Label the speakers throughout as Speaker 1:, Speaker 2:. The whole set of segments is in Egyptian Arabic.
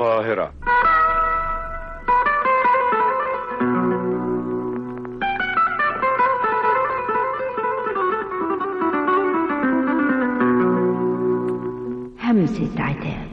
Speaker 1: القاهرة
Speaker 2: همسة عتاب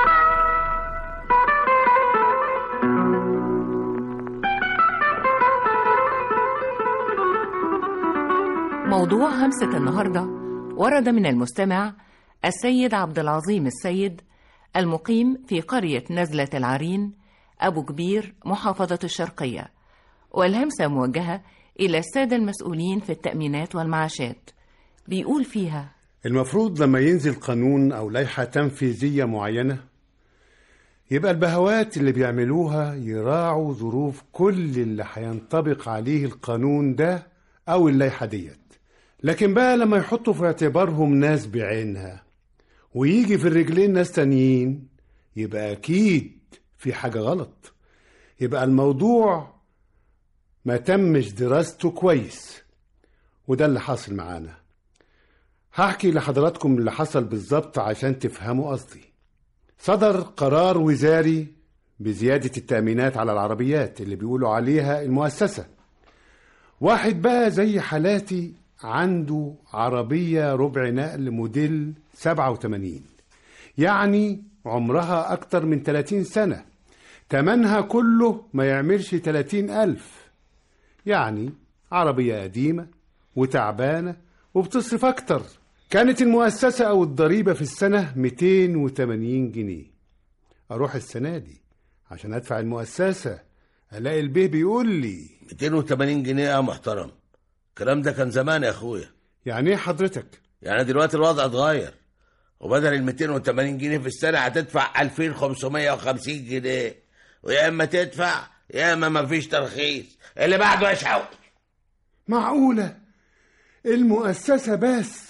Speaker 3: موضوع همسة النهاردة ورد من المستمع السيد عبد العظيم السيد المقيم في قرية نزلة العرين أبو كبير محافظة الشرقية والهمسة موجهة إلى السادة المسؤولين في التأمينات والمعاشات بيقول فيها
Speaker 4: المفروض لما ينزل قانون أو لائحة تنفيذية معينة يبقى البهوات اللي بيعملوها يراعوا ظروف كل اللي هينطبق عليه القانون ده أو اللائحة ديت لكن بقى لما يحطوا في اعتبارهم ناس بعينها ويجي في الرجلين ناس تانيين يبقى أكيد في حاجة غلط يبقى الموضوع ما تمش دراسته كويس وده اللي حاصل معانا هحكي لحضراتكم اللي حصل بالظبط عشان تفهموا قصدي صدر قرار وزاري بزيادة التأمينات على العربيات اللي بيقولوا عليها المؤسسة واحد بقى زي حالاتي عنده عربية ربع نقل موديل 87 يعني عمرها أكتر من 30 سنة تمنها كله ما يعملش 30 ألف يعني عربية قديمة وتعبانة وبتصرف أكتر كانت المؤسسة أو الضريبة في السنة 280 جنيه أروح السنة دي عشان أدفع المؤسسة ألاقي البيه بيقول لي
Speaker 5: 280 جنيه يا محترم الكلام ده كان زمان يا اخويا
Speaker 4: يعني إيه حضرتك؟
Speaker 5: يعني دلوقتي الوضع اتغير وبدل ال 280 جنيه في السنه هتدفع 2550 جنيه ويا اما تدفع يا اما مفيش ترخيص اللي بعده يا شوقي
Speaker 4: معقولة المؤسسة بس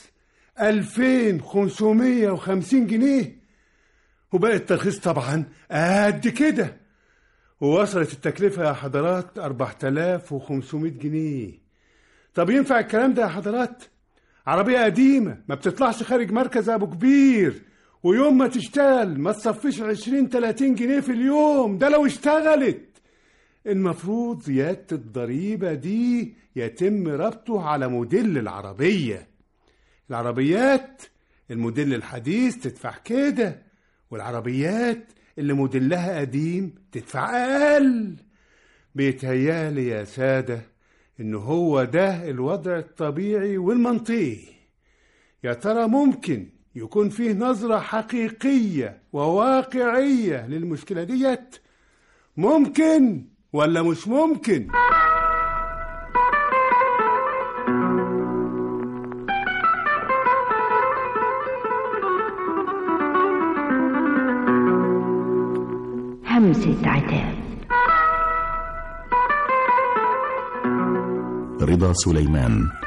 Speaker 4: 2550 جنيه وبقى الترخيص طبعا قد كده ووصلت التكلفة يا حضرات 4500 جنيه طب ينفع الكلام ده يا حضرات عربية قديمة ما بتطلعش خارج مركز أبو كبير ويوم ما تشتغل ما تصفيش 20 30 جنيه في اليوم ده لو اشتغلت المفروض زيادة الضريبة دي يتم ربطه على موديل العربية العربيات الموديل الحديث تدفع كده والعربيات اللي موديلها قديم تدفع أقل بيتهيالي يا سادة إن هو ده الوضع الطبيعي والمنطقي يا ترى ممكن يكون فيه نظرة حقيقية وواقعية للمشكلة ديت ممكن ولا مش ممكن
Speaker 2: همسة عتاب
Speaker 6: رضا سليمان